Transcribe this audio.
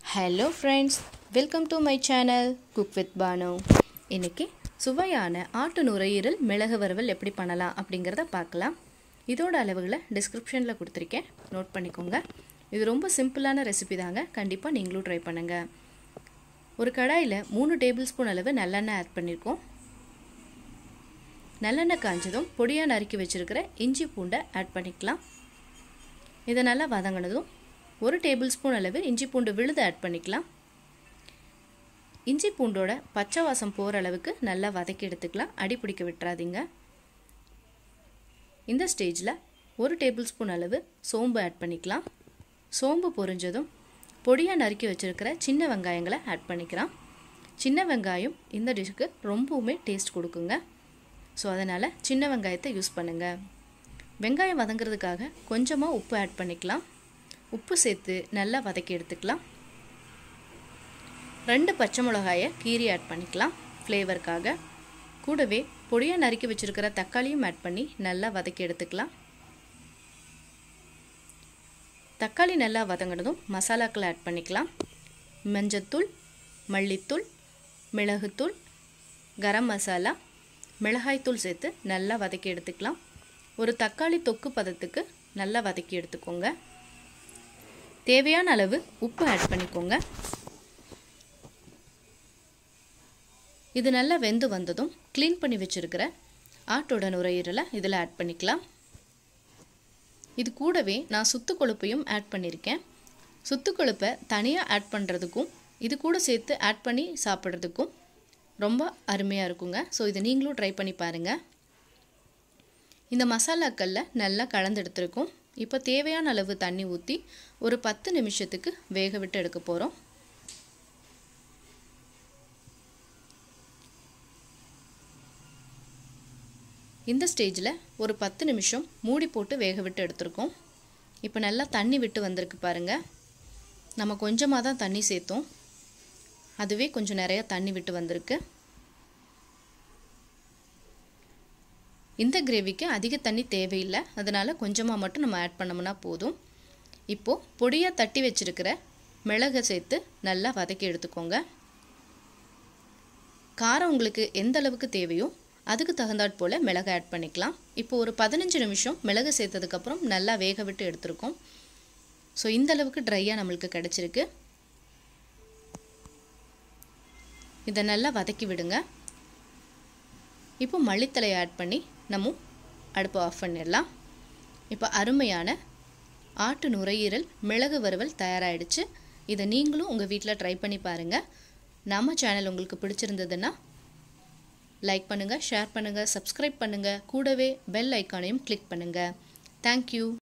hello friends welcome to my channel cook with Banu இன்னைக்கு சுவையான ஆட்டு நுரையீரல் மிளகு வறுவல் எப்படி பண்ணலாம் அப்படிங்கிறத பார்க்கலாம் இதோட அளவுகளை டிஸ்கிரிப்ஷனில் கொடுத்துருக்கேன் நோட் பண்ணிக்கோங்க இது ரொம்ப சிம்பிளான ரெசிபி தாங்க கண்டிப்பாக நீங்களும் ட்ரை பண்ணுங்கள் ஒரு கடாயில் மூணு டேபிள் ஸ்பூன் அளவு நல்லெண்ணெய் ஆட் பண்ணியிருக்கோம் நல்லெண்ணெய் காஞ்சதும் பொடியாக நறுக்கி வச்சுருக்கிற இஞ்சி பூண்டை ஆட் பண்ணிக்கலாம் இதை நல்லா வதங்கினதும் ஒரு டேபிள் ஸ்பூன் அளவு இஞ்சி பூண்டு விழுது ஆட் பண்ணிக்கலாம் இஞ்சி பூண்டோட பச்சை வாசம் போகிற அளவுக்கு நல்லா வதக்கி எடுத்துக்கலாம் அடி பிடிக்க விட்டுறாதீங்க இந்த ஸ்டேஜில் ஒரு டேபிள் ஸ்பூன் அளவு சோம்பு ஆட் பண்ணிக்கலாம் சோம்பு பொரிஞ்சதும் பொடியாக நறுக்கி வச்சுருக்கிற சின்ன வெங்காயங்களை ஆட் பண்ணிக்கலாம் சின்ன வெங்காயம் இந்த டிஷ்ஷுக்கு ரொம்பவுமே டேஸ்ட் கொடுக்குங்க ஸோ அதனால் சின்ன வெங்காயத்தை யூஸ் பண்ணுங்கள் வெங்காயம் வதங்கிறதுக்காக கொஞ்சமாக உப்பு ஆட் பண்ணிக்கலாம் உப்பு சேர்த்து நல்லா வதக்கி எடுத்துக்கலாம் ரெண்டு பச்சை மிளகாயை கீரி ஆட் பண்ணிக்கலாம் ஃப்ளேவருக்காக கூடவே பொடியாக நறுக்கி வச்சுருக்கிற தக்காளியும் ஆட் பண்ணி நல்லா வதக்கி எடுத்துக்கலாம் தக்காளி நல்லா வதங்கினதும் மசாலாக்களை ஆட் பண்ணிக்கலாம் மஞ்சத்தூள் மல்லித்தூள் மிளகுத்தூள் கரம் மசாலா மிளகாய்த்தூள் சேர்த்து நல்லா வதக்கி எடுத்துக்கலாம் ஒரு தக்காளி தொக்கு பதத்துக்கு நல்லா வதக்கி எடுத்துக்கோங்க தேவையான அளவு உப்பு ஆட் பண்ணிக்கோங்க இது நல்லா வெந்து வந்ததும் க்ளீன் பண்ணி வச்சுருக்கிற ஆட்டோட நுரையீரலை இதில் ஆட் பண்ணிக்கலாம் இது கூடவே நான் சுத்து கொழுப்பையும் ஆட் பண்ணியிருக்கேன் சுத்து கொழுப்பை தனியாக ஆட் பண்ணுறதுக்கும் இது கூட சேர்த்து ஆட் பண்ணி சாப்பிட்றதுக்கும் ரொம்ப அருமையாக இருக்குங்க ஸோ இதை நீங்களும் ட்ரை பண்ணி பாருங்கள் இந்த மசாலாக்களில் நல்லா கலந்தெடுத்துருக்கோம் இப்போ தேவையான அளவு தண்ணி ஊற்றி ஒரு பத்து நிமிஷத்துக்கு வேக விட்டு எடுக்க போகிறோம் இந்த ஸ்டேஜில் ஒரு பத்து நிமிஷம் மூடி போட்டு வேக விட்டு எடுத்திருக்கோம் இப்போ நல்லா தண்ணி விட்டு வந்திருக்கு பாருங்கள் நம்ம கொஞ்சமாக தான் தண்ணி சேர்த்தோம் அதுவே கொஞ்சம் நிறையா தண்ணி விட்டு வந்திருக்கு இந்த கிரேவிக்கு அதிக தண்ணி தேவையில்லை அதனால் கொஞ்சமாக மட்டும் நம்ம ஆட் பண்ணோம்னா போதும் இப்போது பொடியாக தட்டி வச்சுருக்கிற மிளகை சேர்த்து நல்லா வதக்கி எடுத்துக்கோங்க காரம் உங்களுக்கு எந்த அளவுக்கு தேவையோ அதுக்கு தகுந்தாற் போல் மிளகு ஆட் பண்ணிக்கலாம் இப்போ ஒரு பதினஞ்சு நிமிஷம் மிளகு சேர்த்ததுக்கப்புறம் நல்லா வேக விட்டு எடுத்துருக்கோம் ஸோ இந்த அளவுக்கு ட்ரையாக நம்மளுக்கு கிடச்சிருக்கு இதை நல்லா வதக்கி விடுங்க இப்போ மல்லித்தலையை ஆட் பண்ணி நம்ம அடுப்பை ஆஃப் பண்ணிடலாம் இப்போ அருமையான ஆட்டு நுரையீரல் மிளகு வறுவல் தயாராகிடுச்சு இதை நீங்களும் உங்கள் வீட்டில் ட்ரை பண்ணி பாருங்கள் நம்ம சேனல் உங்களுக்கு பிடிச்சிருந்ததுன்னா லைக் பண்ணுங்கள் ஷேர் பண்ணுங்கள் சப்ஸ்கிரைப் பண்ணுங்கள் கூடவே பெல் ஐக்கானையும் கிளிக் பண்ணுங்கள் தேங்க்யூ